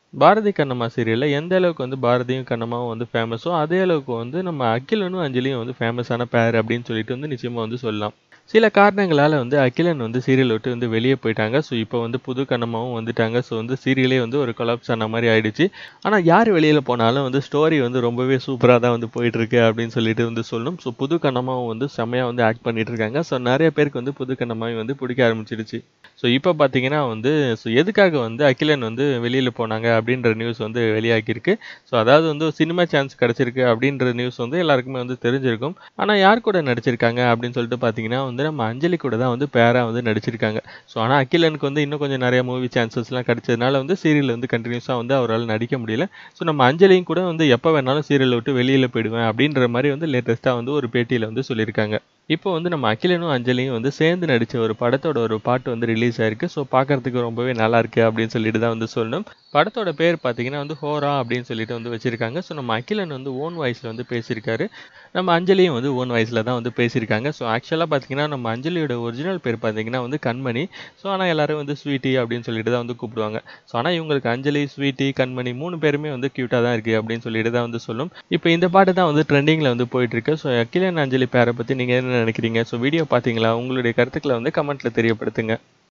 பாரதி கண்ணம்மா சீரியலில் எந்த அளவுக்கு வந்து பாரதியும் கண்ணம்மாவும் வந்து ஃபேமஸோ அதே அளவுக்கு வந்து நம்ம அகிலனும் அஞ்சலியும் வந்து ஃபேமஸான பேர் அப்படின்னு சொல்லிட்டு வந்து நிச்சயமாக வந்து சொல்லலாம் சில காரணங்களால் வந்து அகிலன் வந்து சீரியல் விட்டு வந்து வெளியே போயிட்டாங்க ஸோ இப்போ வந்து புது கண்ணம்மாவும் வந்துட்டாங்க ஸோ வந்து சீரியலே வந்து ஒரு கொலாப்ஸ் ஆன மாதிரி ஆயிடுச்சு ஆனால் யார் வெளியில் போனாலும் வந்து ஸ்டோரி வந்து ரொம்பவே சூப்பராக தான் வந்து போயிட்டு இருக்கு அப்படின்னு சொல்லிட்டு வந்து சொல்லணும் ஸோ புது கண்ணம்மாவும் வந்து செம்மையாக வந்து ஆக்ட் பண்ணிட்டு இருக்காங்க ஸோ நிறைய பேருக்கு வந்து புது கண்ணம்மாவை வந்து பிடிக்க ஆரம்பிச்சிடுச்சு ஸோ இப்போ பார்த்தீங்கன்னா வந்து ஸோ எதுக்காக வந்து அகிலன் வந்து வெளியில் போனாங்க அப்படின்ற நியூஸ் வந்து வெளியாகியிருக்கு ஸோ அதாவது வந்து சினிமா சான்ஸ் கிடச்சிருக்கு அப்படின்ற நியூஸ் வந்து எல்லாருக்குமே வந்து தெரிஞ்சிருக்கும் ஆனால் யார் கூட நடிச்சிருக்காங்க அப்படின்னு சொல்லிட்டு பார்த்தீங்கன்னா வந்து நம்ம அஞ்சலி கூட தான் வந்து பேராக வந்து நடிச்சிருக்காங்க ஸோ ஆனால் அகிலனுக்கு வந்து இன்னும் கொஞ்சம் நிறைய மூவி சான்சஸ்லாம் கிடைச்சதுனால வந்து சீரியல் வந்து கண்டினியூஸாக வந்து அவரால் நடிக்க முடியல ஸோ நம்ம அஞ்சலியும் கூட வந்து எப்போ வேணாலும் சீரியல் விட்டு வெளியில் போயிடுவேன் அப்படின்ற மாதிரி வந்து லேட்டஸ்ட்டாக வந்து ஒரு பேட்டியில் வந்து சொல்லியிருக்காங்க இப்போ வந்து நம்ம அகிலனும் அஞ்சலியும் வந்து சேர்ந்து நடித்த ஒரு படத்தோட ஒரு பாட்டு வந்து ரிலீஸ் ஆயிருக்கு ஸோ பார்க்கறதுக்கு ரொம்பவே நல்லா இருக்கு அப்படின்னு சொல்லிட்டு தான் வந்து சொல்லணும் படத்தோட பேர் பார்த்தீங்கன்னா வந்து ஹோரா அப்படின்னு சொல்லிட்டு வந்து வச்சிருக்காங்க ஸோ நம்ம அகிலன் வந்து ஓன் வாய்ஸில் வந்து பேசியிருக்காரு நம்ம அஞ்சலியும் வந்து ஓன் வாய்ஸில் தான் வந்து பேசியிருக்காங்க ஸோ ஆக்சுவலாக பார்த்தீங்கன்னா நம்ம அஞ்சலியோட ஒரிஜினல் பேர் பார்த்தீங்கன்னா வந்து கண்மணி ஸோ ஆனால் எல்லாரும் வந்து ஸ்வீட்டி அப்படின்னு சொல்லிட்டு தான் வந்து கூப்பிடுவாங்க ஸோ ஆனால் இவங்களுக்கு அஞ்சலி ஸ்வீட்டி கண்மணி மூணு பேருமே வந்து க்யூட்டாக தான் இருக்குது அப்படின்னு சொல்லிட்டு தான் வந்து சொல்லும் இப்போ இந்த பாட்டு தான் வந்து ட்ரெண்டிங்கில் வந்து போயிட்டு இருக்கு ஸோ அகிலன் அஞ்சலி பேரை பற்றி நீங்கள் என்ன நினைக்கிறீங்க ஸோ வீடியோ பார்த்தீங்களா உங்களுடைய கருத்துக்களை வந்து கமெண்ட்டில் தெரியப்படுத்துங்க